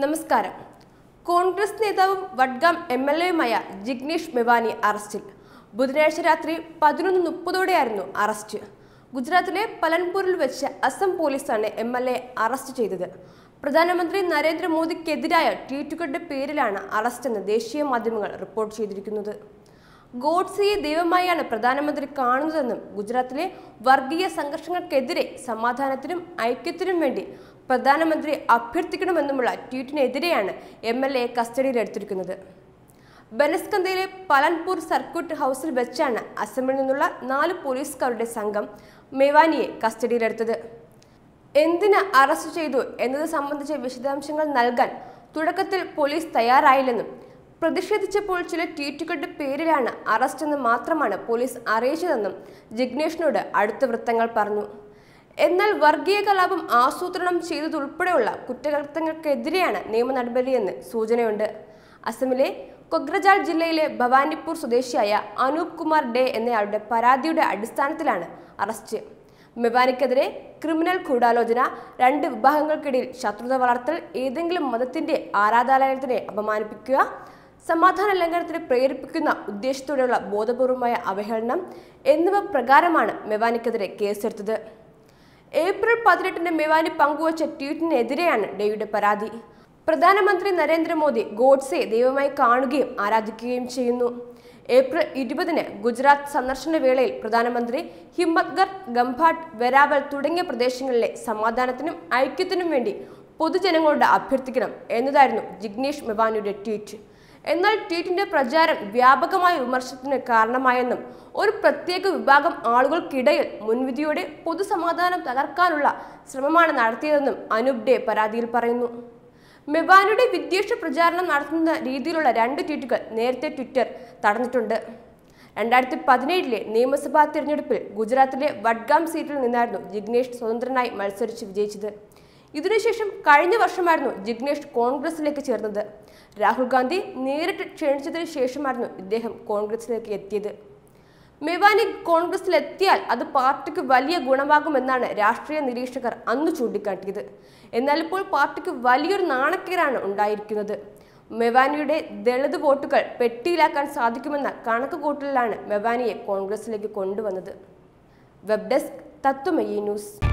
നമസ്കാരം കോൺഗ്രസ് നേതാവും Vadgam M L എയുമായ ജിഗ്നേഷ് മെവാനി അറസ്റ്റിൽ ബുധനാഴ്ച രാത്രി പതിനൊന്ന് മുപ്പതോടെയായിരുന്നു അറസ്റ്റ് ഗുജറാത്തിലെ പലൻപൂരിൽ വെച്ച് അസം പോലീസാണ് എം എൽ എ അറസ്റ്റ് ചെയ്തത് പ്രധാനമന്ത്രി നരേന്ദ്രമോദിക്കെതിരായ ട്വീറ്റുകളുടെ പേരിലാണ് അറസ്റ്റെന്ന് ദേശീയ മാധ്യമങ്ങൾ റിപ്പോർട്ട് ചെയ്തിരിക്കുന്നത് ഗോഡ്സെയെ ദൈവമായാണ് പ്രധാനമന്ത്രി കാണുന്നതെന്നും ഗുജറാത്തിലെ വർഗീയ സംഘർഷങ്ങൾക്കെതിരെ സമാധാനത്തിനും ഐക്യത്തിനും വേണ്ടി പ്രധാനമന്ത്രി അഭ്യർത്ഥിക്കണമെന്നുമുള്ള ട്വീറ്റിനെതിരെയാണ് എം എൽ എ കസ്റ്റഡിയിലെടുത്തിരിക്കുന്നത് ബനസ്കന്തയിലെ പലൻപൂർ സർക്യൂട്ട് ഹൗസിൽ വെച്ചാണ് അസമിൽ നിന്നുള്ള നാല് പോലീസുകാരുടെ സംഘം മെവാനിയെ കസ്റ്റഡിയിലെടുത്തത് എന്തിന് അറസ്റ്റ് ചെയ്തു എന്നത് സംബന്ധിച്ച വിശദാംശങ്ങൾ നൽകാൻ തുടക്കത്തിൽ പോലീസ് തയ്യാറായില്ലെന്നും പ്രതിഷേധിച്ചപ്പോൾ ചില ട്വീറ്റുകളുടെ പേരിലാണ് അറസ്റ്റ് എന്ന് മാത്രമാണ് പോലീസ് അറിയിച്ചതെന്നും ജിഗ്നേഷിനോട് അടുത്ത വൃത്തങ്ങൾ പറഞ്ഞു എന്നാൽ വർഗീയ കലാപം ആസൂത്രണം ചെയ്തതുൾപ്പെടെയുള്ള കുറ്റകൃത്യങ്ങൾക്കെതിരെയാണ് നിയമ നടപടിയെന്ന് സൂചനയുണ്ട് അസമിലെ കൊഗ്രജാൾ ജില്ലയിലെ ഭവാനിപ്പൂർ സ്വദേശിയായ അനൂപ് കുമാർ ഡേ എന്നയാളുടെ പരാതിയുടെ അടിസ്ഥാനത്തിലാണ് അറസ്റ്റ് മെവാനിക്കെതിരെ ക്രിമിനൽ ഗൂഢാലോചന രണ്ട് വിഭാഗങ്ങൾക്കിടയിൽ ശത്രുത വളർത്തൽ ഏതെങ്കിലും മതത്തിന്റെ ആരാധനാലയത്തിനെ അപമാനിപ്പിക്കുക സമാധാന ലംഘനത്തിന് പ്രേരിപ്പിക്കുന്ന ഉദ്ദേശത്തോടെയുള്ള ബോധപൂർവമായ അവഹേളനം എന്നിവ പ്രകാരമാണ് മെവാനിക്കെതിരെ കേസെടുത്തത് ഏപ്രിൽ പതിനെട്ടിന് മെവാനി പങ്കുവച്ച ട്വീറ്റിനെതിരെയാണ് ഡേയുടെ പരാതി പ്രധാനമന്ത്രി നരേന്ദ്രമോദി ഗോഡ്സെ ദൈവമായി കാണുകയും ആരാധിക്കുകയും ചെയ്യുന്നു ഏപ്രിൽ ഇരുപതിന് ഗുജറാത്ത് സന്ദർശന വേളയിൽ പ്രധാനമന്ത്രി ഹിമ്മത്ഗർ ഗംഭാട്ട് വെരാവൽ തുടങ്ങിയ പ്രദേശങ്ങളിലെ സമാധാനത്തിനും ഐക്യത്തിനും വേണ്ടി പൊതുജനങ്ങളോട് അഭ്യർത്ഥിക്കണം എന്നതായിരുന്നു ജിഗ്നേഷ് മെവാനിയുടെ ട്വീറ്റ് എന്നാൽ ട്വീറ്റിന്റെ പ്രചാരം വ്യാപകമായ വിമർശനത്തിന് കാരണമായെന്നും ഒരു പ്രത്യേക വിഭാഗം ആളുകൾക്കിടയിൽ മുൻവിധിയോടെ പൊതുസമാധാനം തകർക്കാനുള്ള ശ്രമമാണ് നടത്തിയതെന്നും അനൂപ് ഡേ പരാതിയിൽ പറയുന്നു മെവാനിയുടെ വിദ്വേഷ പ്രചാരണം നടത്തുന്ന രീതിയിലുള്ള രണ്ട് ട്വീറ്റുകൾ നേരത്തെ ട്വിറ്റർ തടഞ്ഞിട്ടുണ്ട് രണ്ടായിരത്തി പതിനേഴിലെ നിയമസഭാ തിരഞ്ഞെടുപ്പിൽ ഗുജറാത്തിലെ വഡ്ഗാം സീറ്റിൽ നിന്നായിരുന്നു ജിഗ്നേഷ് സ്വതന്ത്രനായി മത്സരിച്ച് വിജയിച്ചത് ഇതിനുശേഷം കഴിഞ്ഞ വർഷമായിരുന്നു ജിഗ്നേഷ് കോൺഗ്രസിലേക്ക് ചേർന്നത് രാഹുൽ ഗാന്ധി നേരിട്ട് ക്ഷണിച്ചതിന് ശേഷമായിരുന്നു ഇദ്ദേഹം കോൺഗ്രസിലേക്ക് എത്തിയത് മെവാനി കോൺഗ്രസിലെത്തിയാൽ അത് പാർട്ടിക്ക് വലിയ ഗുണമാകുമെന്നാണ് രാഷ്ട്രീയ നിരീക്ഷകർ അന്ന് ചൂണ്ടിക്കാട്ടിയത് എന്നാൽ ഇപ്പോൾ പാർട്ടിക്ക് വലിയൊരു നാണക്കേടാണ് ഉണ്ടായിരിക്കുന്നത് മെവാനിയുടെ ദളിത് വോട്ടുകൾ പെട്ടിയിലാക്കാൻ സാധിക്കുമെന്ന കണക്കുകൂട്ടലിലാണ് മെവാനിയെ കോൺഗ്രസിലേക്ക് കൊണ്ടുവന്നത് വെബ് ഡെസ്ക് തത്വമയി ന്യൂസ്